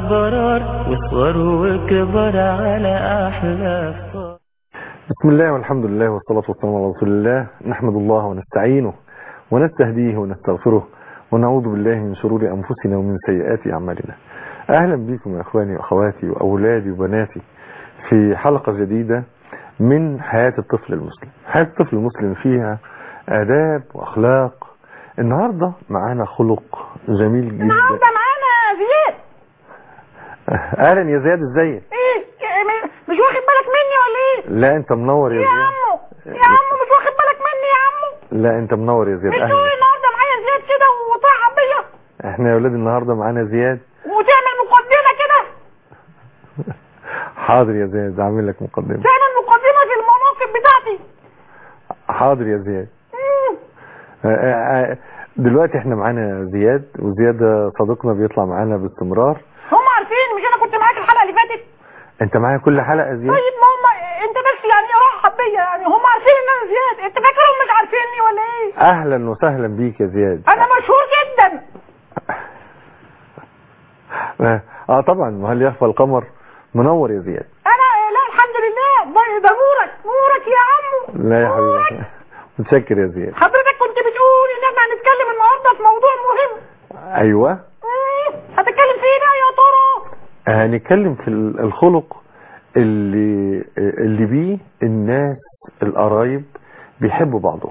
الأبرار واصغر وكبر على أحلى فطار بسم الله والحمد لله والصلاة والسلام على رسول الله نحمد الله ونستعينه ونستهديه ونستغفره ونعوذ بالله من شرور أنفسنا ومن سيئات أعمالنا أهلا بكم يا أخواني وأخواتي وأولادي وبناتي في حلقة جديدة من حياة الطفل المسلم حياة الطفل المسلم فيها آداب وأخلاق النهاردة معانا خلق جميل جدا النهارده معانا زياد أهلا يا زياد ازيك ايه م- مش واخد بالك مني ولا ايه لا انت منور يا يا زياد عمو يا عمو مش واخد بالك مني يا عمو لا انت منور يا زياد انتوا اهلا النهارده معايا زياد كده وطاعة بيا احنا يا ولاد النهارده معانا زياد وتعمل مقدمة كده حاضر يا زياد اعمل لك مقدمه تعمل مقدمة في المناقب بتاعتي حاضر يا زياد مم. آه، آه، آه، دلوقتي احنا معانا زياد وزياد ده صديقنا بيطلع معانا باستمرار هم عارفين مش انا كنت معاك الحلقة اللي فاتت انت معايا كل حلقه يا زياد طيب ما هم انت بس يعني رحب بيا يعني هم عارفين ان انا زياد انت فاكرهم مش عارفيني ولا ايه اهلا وسهلا بيك يا زياد انا مشهور جدا اه آه، طبعا ما هل يخفى القمر منور يا زياد انا لا الحمد لله ده- ده نورك نورك يا عمو لا يا نورك. حبيبي متشكر يا زياد حضرتك كنت بتقول ان احنا هنتكلم النهارده في موضوع مهم ايوه مم، هتتكلم فيه بقى يا ترى هنتكلم في ال- الخلق اللي اللي بيه الناس القرايب بيحبوا بعضهم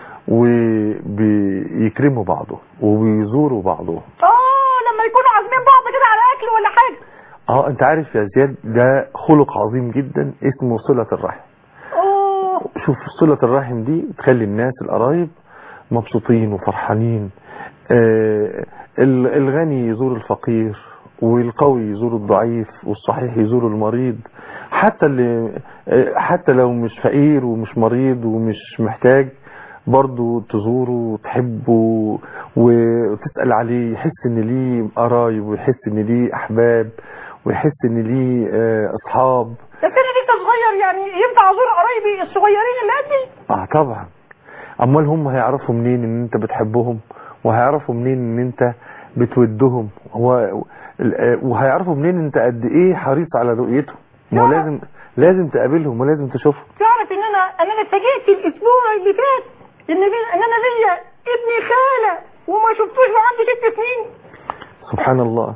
وبيكرموا بعضهم وبيزوروا بعضهم اه لما يكونوا عازمين بعض كده على اكل ولا حاجه اه انت عارف يا زياد ده خلق عظيم جدا اسمه صلة الرحم اه شوف صلة الرحم دي تخلي الناس القرايب مبسوطين وفرحانين آه ال- الغني يزور الفقير والقوي يزور الضعيف والصحيح يزور المريض حتى اللي آه، حتى لو مش فقير ومش مريض ومش محتاج برضه تزوره وتحبه وتسأل عليه يحس ان ليه قرايب ويحس ان ليه احباب ويحس ان ليه آه، اصحاب ده سنة انت صغير يعني ينفع ازور قرايبي الصغيرين اللي قدي اه طبعا امال هم هيعرفوا منين ان انت بتحبهم وهيعرفوا منين ان انت بتودهم هو وهيعرفوا منين انت قد ايه حريص على رؤيتهم ما هو لا. لازم لازم تقابلهم ولازم تشوفهم تعرف ان انا ان انا اتفاجئت الاسبوع اللي فات ان في- ان انا ليا ابني خاله وما شفتوش وعنده ست سنين سبحان الله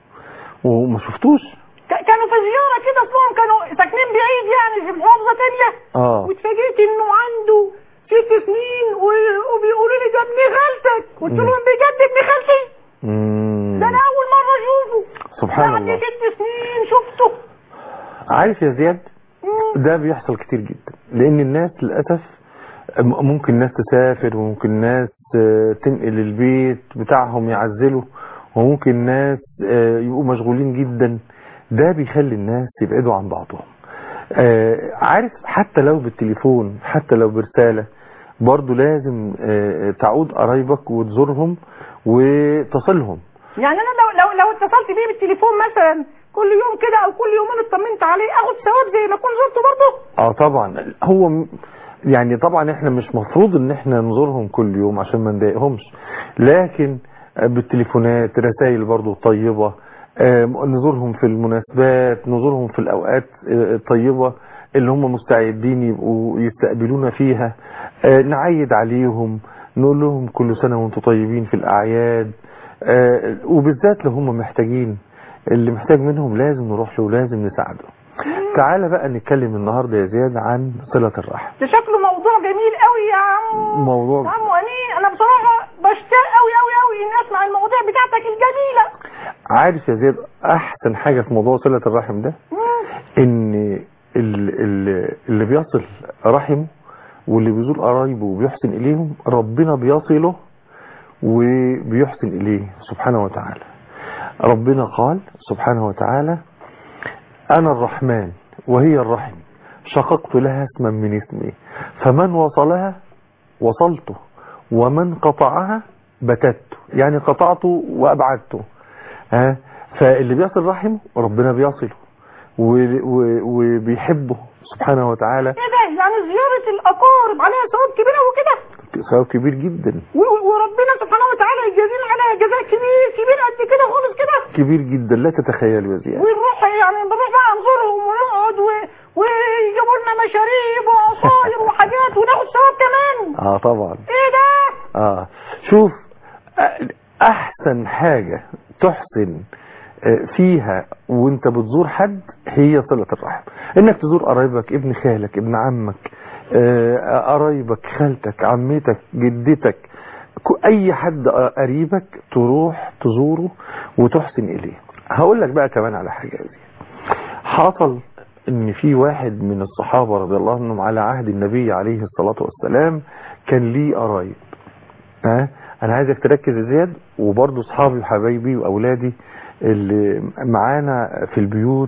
وما شفتوش ك- كانوا في زياره كده اصلهم كانوا ساكنين بعيد يعني في محافظه تانية اه واتفاجئت انه عنده ست سنين و- وبيقولوا لي ده ابن خالتك قلت مم. لهم بجد ابن خالتي مم. ده انا اول مره اشوفه سبحان بعد الله ست سنين شفته عارف يا زياد مم. ده بيحصل كتير جدا لان الناس للاسف م- ممكن ناس تسافر وممكن ناس آه، تنقل البيت بتاعهم يعزلوا وممكن ناس آه، يبقوا مشغولين جدا ده بيخلي الناس يبعدوا عن بعضهم آه، عارف حتى لو بالتليفون حتى لو برسالة برضو لازم آه، تعود قرايبك وتزورهم وتصلهم يعني انا لو لو لو اتصلت بيه بالتليفون مثلا كل يوم كده او كل يومين اطمنت عليه اخد ثواب زي ما اكون زرته برضه اه طبعا هو م- يعني طبعا احنا مش مفروض ان احنا نزورهم كل يوم عشان ما نضايقهمش لكن آه، بالتليفونات رسائل برضو طيبة آه، نزورهم في المناسبات نزورهم في الاوقات آه، الطيبة اللي هم مستعدين يبقوا يستقبلونا فيها آه، نعيد عليهم نقول لهم كل سنة وانتم طيبين في الاعياد آه، وبالذات لو هم محتاجين اللي محتاج منهم لازم نروح له ولازم نساعده تعالى بقى نتكلم النهاردة يا زياد عن صلة الرحم ده شكله موضوع جميل قوي يا عم موضوع يا عم واني انا بصراحه بشتاق قوي قوي قوي اني اسمع المواضيع بتاعتك الجميله عارف يا زياد احسن حاجة في موضوع صلة الرحم ده مم. ان ال- ال- اللي بيصل رحمه واللي بيزور قرايبه وبيحسن اليهم ربنا بيصله وبيحسن اليه سبحانه وتعالى ربنا قال سبحانه وتعالى انا الرحمن وهي الرحم شققت لها اسما من اسمي فمن وصلها وصلته ومن قطعها بتته يعني قطعته وابعدته ها فاللي بيصل رحمه ربنا بيصله و- و- وبيحبه سبحانه وتعالى ايه ده يعني زياره الاقارب عليها ثواب كبير قوي كده ثواب كبير جدا و- و- وربنا سبحانه وتعالى يجازينا على جزاء كبير كبير قد كده خالص كده كبير جدا لا تتخيل يا زياد ونروح يعني بنروح بقى نزورهم ونقعد و- ويجيبوا لنا مشاريب وعصاير وحاجات وناخد ثواب كمان اه طبعا ايه ده اه شوف أ- احسن حاجة تحسن آه، فيها وانت بتزور حد هي صلة الرحم انك تزور قرايبك ابن خالك ابن عمك آه، قرايبك خالتك عمتك جدتك ك- اي حد قريبك تروح تزوره وتحسن اليه هقول لك بقى كمان على حاجة دي حصل ان في واحد من الصحابة رضي الله عنهم على عهد النبي عليه الصلاة والسلام كان ليه قرايب ها انا عايزك تركز يا زياد وبرضه اصحابي وحبايبي واولادي اللي معانا في البيوت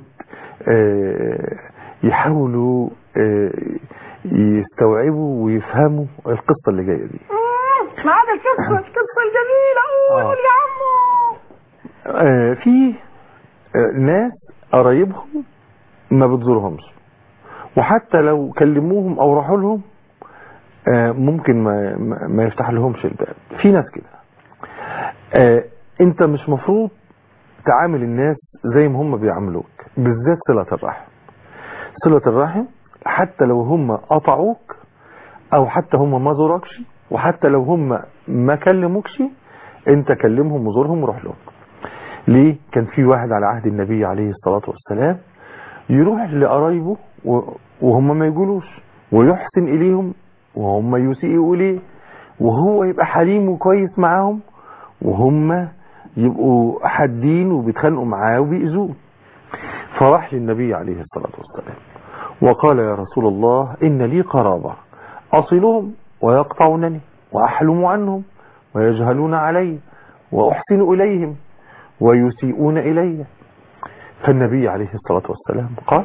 آه، يحاولوا آه، يستوعبوا ويفهموا القصة اللي جاية دي مم، ما عدا القصه القصه الجميله قول آه. يا عمو آه، في آه، ناس قرايبهم ما بتزورهمش وحتى لو كلموهم او راحوا لهم آه، ممكن ما, ما- ما يفتح لهمش الباب في ناس كده آه، انت مش مفروض تعامل الناس زي ما هم بيعاملوك بالذات صلة الرحم صلة الرحم حتى لو هم قطعوك او حتى هم ما زوركش وحتى لو هم ما كلموكش انت كلمهم وزورهم وروح لهم ليه كان في واحد على عهد النبي عليه الصلاة والسلام يروح لقرايبه و- وهم ما يقولوش ويحسن إليهم وهم يسيئوا إليه وهو يبقى حليم وكويس معاهم وهم يبقوا حادين وبيتخانقوا معاه وبيأذوه فراح للنبي عليه الصلاة والسلام وقال يا رسول الله إن لي قرابة أصلهم ويقطعونني وأحلم عنهم ويجهلون علي وأحسن إليهم ويسيئون إلي فالنبي عليه الصلاة والسلام قال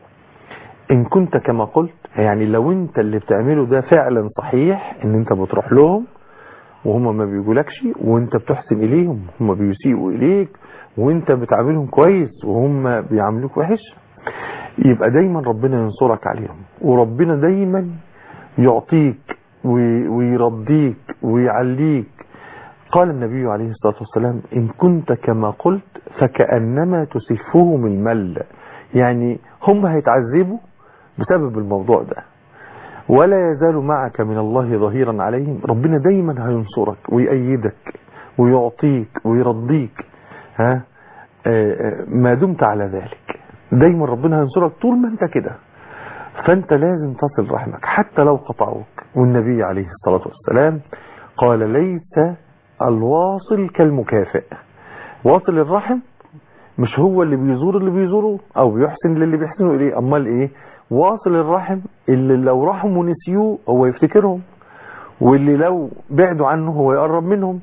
إن كنت كما قلت يعني لو أنت اللي بتعمله ده فعلا صحيح إن أنت بتروح لهم وهم ما بيقولكش وأنت بتحسن إليهم هم بيسيئوا إليك وأنت بتعاملهم كويس وهم بيعاملوك وحش يبقى دايما ربنا ينصرك عليهم وربنا دايما يعطيك وي- ويرضيك ويعليك قال النبي عليه الصلاة والسلام إن كنت كما قلت فكأنما تسفهم المل يعني هم هيتعذبوا بسبب الموضوع ده ولا يزال معك من الله ظهيرا عليهم ربنا دايما هينصرك ويأيدك ويعطيك ويرضيك ها آه، آه، ما دمت على ذلك دايما ربنا هينصرك طول ما انت كده فانت لازم تصل رحمك حتى لو قطعوك والنبي عليه الصلاة والسلام قال ليس الواصل كالمكافئ واصل الرحم مش هو اللي بيزور اللي بيزوره او بيحسن للي بيحسنوا اليه امال ايه واصل الرحم اللي لو راحوا ونسيوه هو يفتكرهم واللي لو بعدوا عنه هو يقرب منهم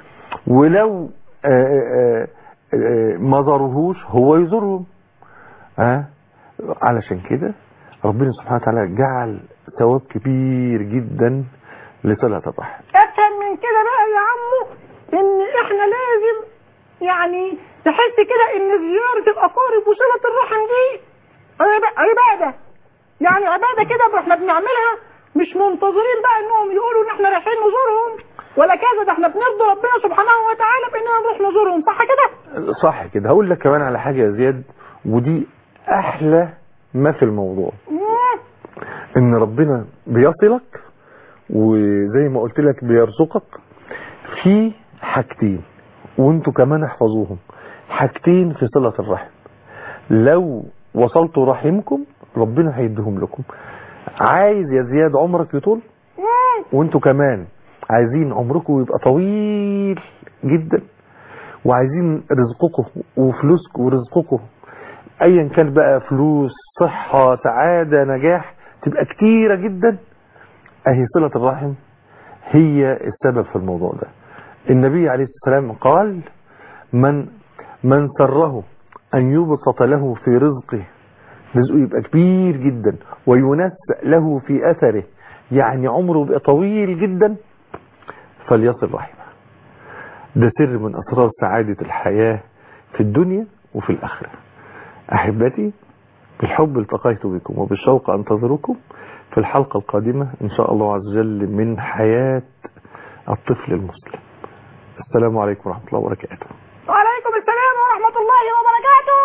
ولو آآ آآ آآ ما زاروهوش هو يزورهم ها علشان كده ربنا سبحانه وتعالى جعل ثواب كبير جدا لصلة الرحم افهم من كده بقى يا عمو ان احنا لازم يعني تحس كده ان زيارة الاقارب وصلة الرحم دي عب- عبادة يعني عبادة كده احنا بنعملها مش منتظرين بقى انهم يقولوا ان احنا رايحين نزورهم ولا كذا ده احنا بنرضي ربنا سبحانه وتعالى باننا نروح نزورهم صح كده؟ صح كده هقول لك كمان على حاجة يا زياد ودي احلى ما في الموضوع مم. ان ربنا بيصلك وزي ما قلت لك بيرزقك في حاجتين وانتوا كمان احفظوهم حاجتين في صلة الرحم لو وصلتوا رحمكم ربنا هيديهم لكم عايز يا زياد عمرك يطول مم. وانتوا كمان عايزين عمركم يبقى طويل جدا وعايزين رزقكم وفلوسكم ورزقكم ايا كان بقى فلوس صحة سعادة نجاح تبقى كتيرة جدا اهي صلة الرحم هي السبب في الموضوع ده النبي عليه الصلاة والسلام قال من من سره ان يبسط له في رزقه رزقه يبقى كبير جدا وينسأ له في اثره يعني عمره يبقى طويل جدا فليصل رحمه ده سر من اسرار سعادة الحياة في الدنيا وفي الاخرة احبتي بالحب التقيت بكم وبالشوق انتظركم في الحلقة القادمة إن شاء الله عز وجل من حياة الطفل المسلم السلام عليكم ورحمة الله وبركاته وعليكم السلام ورحمة الله وبركاته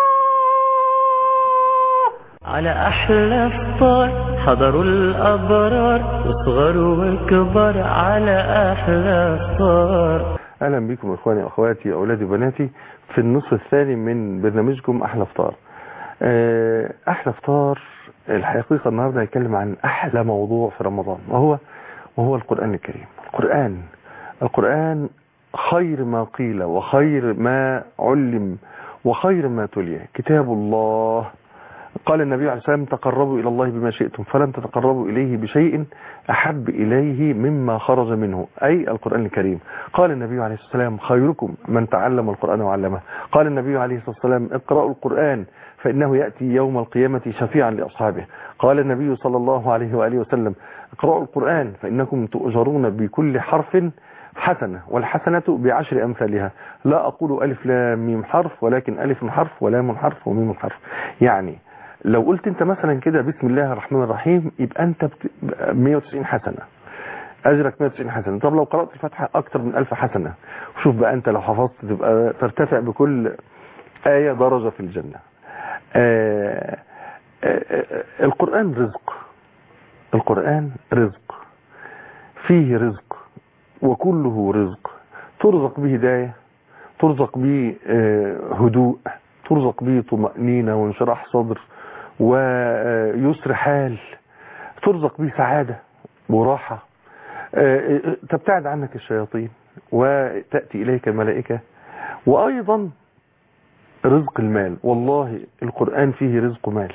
على أحلى فطار حضروا الأبرار وصغر وكبر على أحلى فطار اهلا بكم اخواني واخواتي اولادي وبناتي في النصف الثاني من برنامجكم احلى فطار آه، احلى فطار الحقيقه النهارده هنتكلم عن احلى موضوع في رمضان وهو وهو القران الكريم القران القران خير ما قيل وخير ما علم وخير ما تلي كتاب الله قال النبي عليه السلام تقربوا إلى الله بما شئتم فلن تتقربوا إليه بشيء أحب إليه مما خرج منه أي القرآن الكريم قال النبي عليه الصلاة والسلام خيركم من تعلم القرآن وعلمه قال النبي عليه الصلاة والسلام اقرأوا القرآن فإنه يأتي يوم القيامة شفيعا لأصحابه قال النبي صلى الله عليه وآله وسلم اقرأوا القرآن فإنكم تؤجرون بكل حرف حسنة والحسنة بعشر أمثالها لا أقول ألف لام ميم حرف ولكن ألف حرف ولام حرف وميم حرف يعني لو قلت انت مثلا كده بسم الله الرحمن الرحيم يبقى انت بت... 190 حسنة اجرك 190 حسنة طب لو قرأت الفاتحة اكتر من 1000 حسنة وشوف بقى انت لو حفظت تبقى ترتفع بكل آية درجة في الجنة آه آه آه القرآن رزق القرآن رزق فيه رزق وكله رزق ترزق به هداية ترزق به هدوء ترزق به طمأنينة وانشراح صدر ويسر حال ترزق به سعادة وراحة تبتعد عنك الشياطين وتأتي إليك الملائكة وأيضا رزق المال والله القرآن فيه رزق مال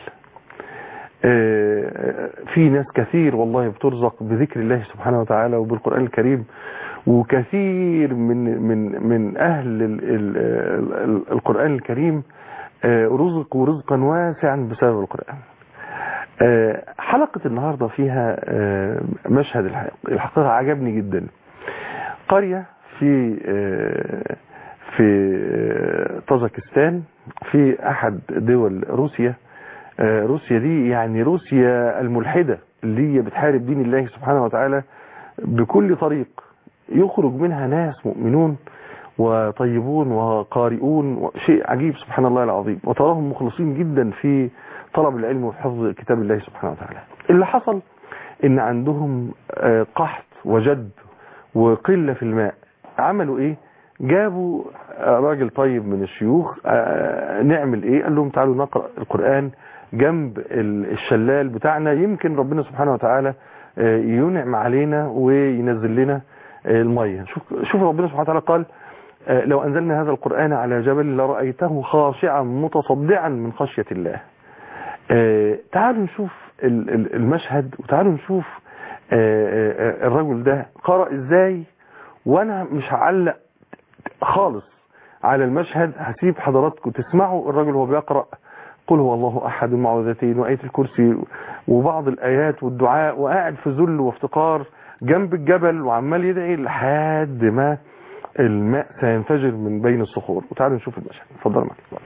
في ناس كثير والله بترزق بذكر الله سبحانه وتعالى وبالقرآن الكريم وكثير من من من أهل ال ال ال القرآن الكريم رزقوا رزقا واسعا بسبب القرآن حلقة النهاردة فيها مشهد الحقيقة عجبني جدا قرية في في طاجكستان في أحد دول روسيا روسيا دي يعني روسيا الملحدة اللي هي بتحارب دين الله سبحانه وتعالى بكل طريق يخرج منها ناس مؤمنون وطيبون وقارئون شيء عجيب سبحان الله العظيم وتراهم مخلصين جدا في طلب العلم وحفظ كتاب الله سبحانه وتعالى اللي حصل ان عندهم قحط وجد وقلة في الماء عملوا ايه جابوا راجل طيب من الشيوخ نعمل ايه قال لهم تعالوا نقرأ القرآن جنب الشلال بتاعنا يمكن ربنا سبحانه وتعالى ينعم علينا وينزل لنا المية شوف, شوف ربنا سبحانه وتعالى قال لو أنزلنا هذا القرآن على جبل لرأيته خاشعا متصدعا من خشية الله تعالوا نشوف المشهد وتعالوا نشوف الرجل ده قرأ ازاي وانا مش هعلق خالص على المشهد هسيب حضراتكم تسمعوا الرجل وهو بيقرأ قل هو الله أحد المعوذتين وآية الكرسي وبعض الآيات والدعاء وقاعد في ذل وافتقار جنب الجبل وعمال يدعي لحد ما الماء سينفجر من بين الصخور وتعالوا نشوف المشهد اتفضل معك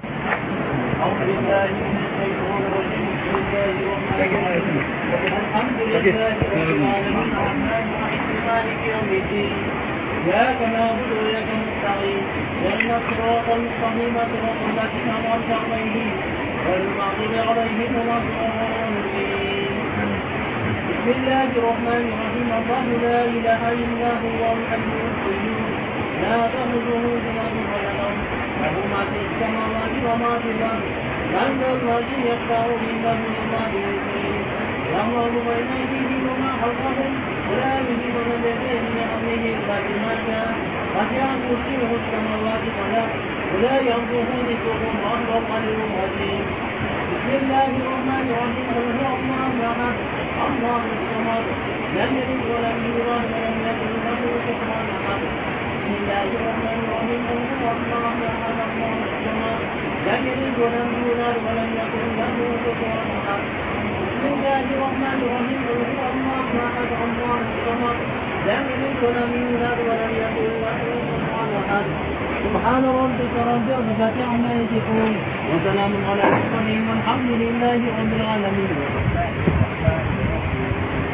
الحمد لله رب العالمين الرحمن الرحيم مالك يوم الدين إياك نعبد وإياك نستعين اهدنا الصراط المستقيم صراط الذين أنعمت عليهم غير المغضوب عليهم ولا الضالين بسم الله الرحمن الرحيم الله لا إله إلا هو الحي القيوم لا تأخذه سنة ولا نوم له ما في السماوات وما في الأرض من ذا الذي يشفع عنده إلا بإذنه يعمل بين أيديهم وما خلفهم ولا يجيبون بيديه من أمره إلا بما شاء وسع كرسيه السماوات والأرض ولا يرضه ذكرهم وهو القليل العظيم بسم الله الرحمن الرحيم قل هو الله أحد الله الصمد لم يلد ولم يولد ولم يكن له كفوا أحد بسم الله الرحمن الرحيم قل هو الله أحد الله الصمد لم يلد ولم يولد ولم يكن له كفوا أحد بسم الله الرحمن الرحيم قل هو الله احد الله الصمد لم يلد ولم يولد ولم يكن له كفوا احد سبحان ربك رب العزة عما يصفون وسلام على المرسلين والحمد لله رب العالمين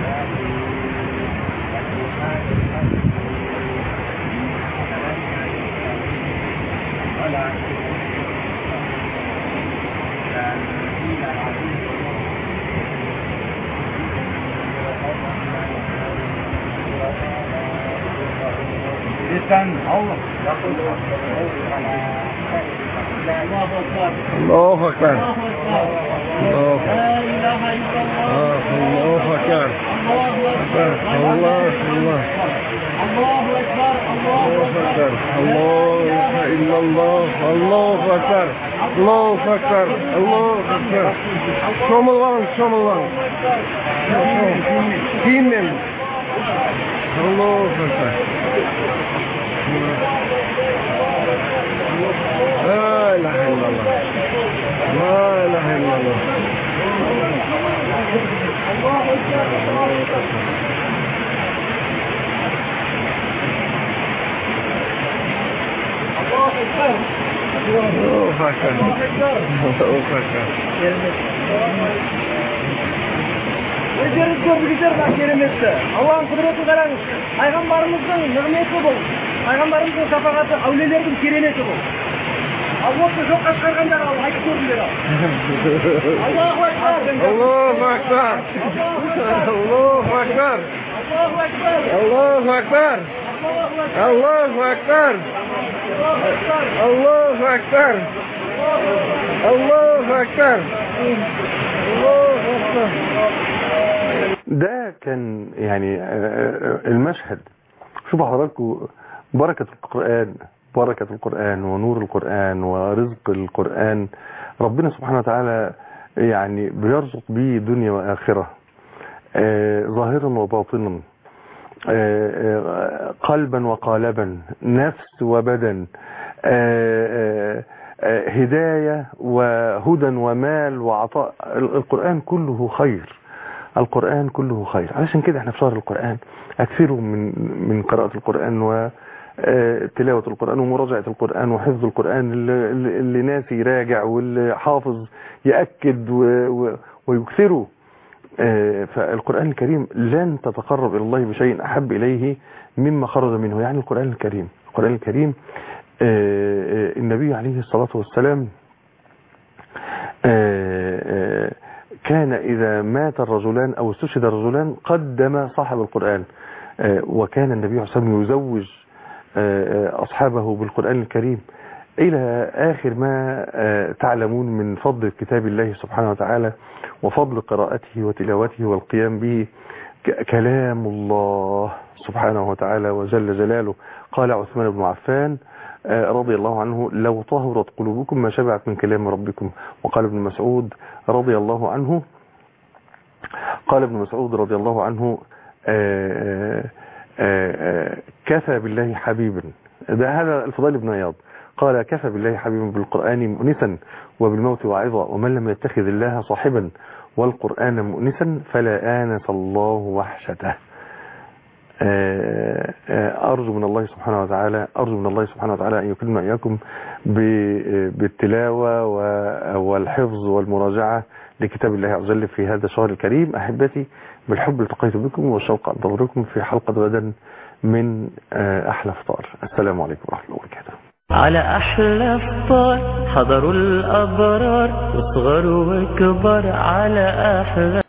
الله أكبر الله أكبر الله أكبر لا إله إلا الله الله أكبر الله أكبر الله الله الله أكبر الله أكبر الله إلا الله الله أكبر الله أكبر الله أكبر Şomalvan, şomalvan. Dinlen. Allah Ekber. La ilahe illallah. La ilahe illallah. Allah Ekber. Allah Ekber. Өздеріңіз көрдіңіздер мына кереметті алланың құдіретін қараңыз пайғамбарымыздың нығметі бұл пайғамбарымыздың шапағаты әулиелердің кереметі бұл ал осы жоққа шығарғандар ал айтып көріңдер ал аллаху акбар Allahu Ekber. Allahu Ekber. аллаху акбар Allahu Ekber. аллаху Allahu акбар Ekber. Allahu Ekber. Allahu Ekber. ده كان يعني آه، المشهد شوفوا حضراتكم بركة القرآن بركة القرآن ونور القرآن ورزق القرآن ربنا سبحانه وتعالى يعني بيرزق به دنيا وآخرة آه، ظاهرا وباطنا آه، آه، قلبا وقالبا نفس وبدن آه، آه، آه، هداية وهدى ومال وعطاء القرآن كله خير القرآن كله خير علشان كده احنا في شهر القرآن اكثروا من من قراءة القرآن و آه، تلاوة القرآن ومراجعة القرآن وحفظ القرآن اللي, اللي اللي ناسي يراجع واللي حافظ يأكد و و ويكثروا آه، فالقرآن الكريم لن تتقرب إلى الله بشيء أحب إليه مما خرج منه يعني القرآن الكريم القرآن الكريم آه، آه، النبي عليه الصلاة والسلام آه، آه، كان إذا مات الرجلان أو استشهد الرجلان قدم صاحب القرآن آه، وكان النبي عليه الصلاة والسلام يزوج آه، آه، أصحابه بالقرآن الكريم إلى آخر ما آه، تعلمون من فضل كتاب الله سبحانه وتعالى وفضل قراءته وتلاوته والقيام به ك- كلام الله سبحانه وتعالى وجل جلاله قال عثمان بن عفان آه، رضي الله عنه لو طهرت قلوبكم ما شبعت من كلام ربكم وقال ابن مسعود رضي الله عنه قال ابن مسعود رضي الله عنه آه، آه، آه، كفى بالله حبيبا ده هذا الفضيل بن عياض قال كفى بالله حبيبا بالقرآن مؤنسا وبالموت واعظا ومن لم يتخذ الله صاحبا والقرآن مؤنسا فلا آنس الله وحشته آه، آه، أرجو من الله سبحانه وتعالى أرجو من الله سبحانه وتعالى أن يكرمنا إياكم ب- بالتلاوة و- والحفظ والمراجعة لكتاب الله عز وجل في هذا الشهر الكريم أحبتي بالحب التقيت بكم والشوق أنتظركم في حلقة غدا من آه، أحلى فطار السلام عليكم ورحمة الله وبركاته على أحلى فطار حضروا الأبرار وصغروا وكبر على أحلى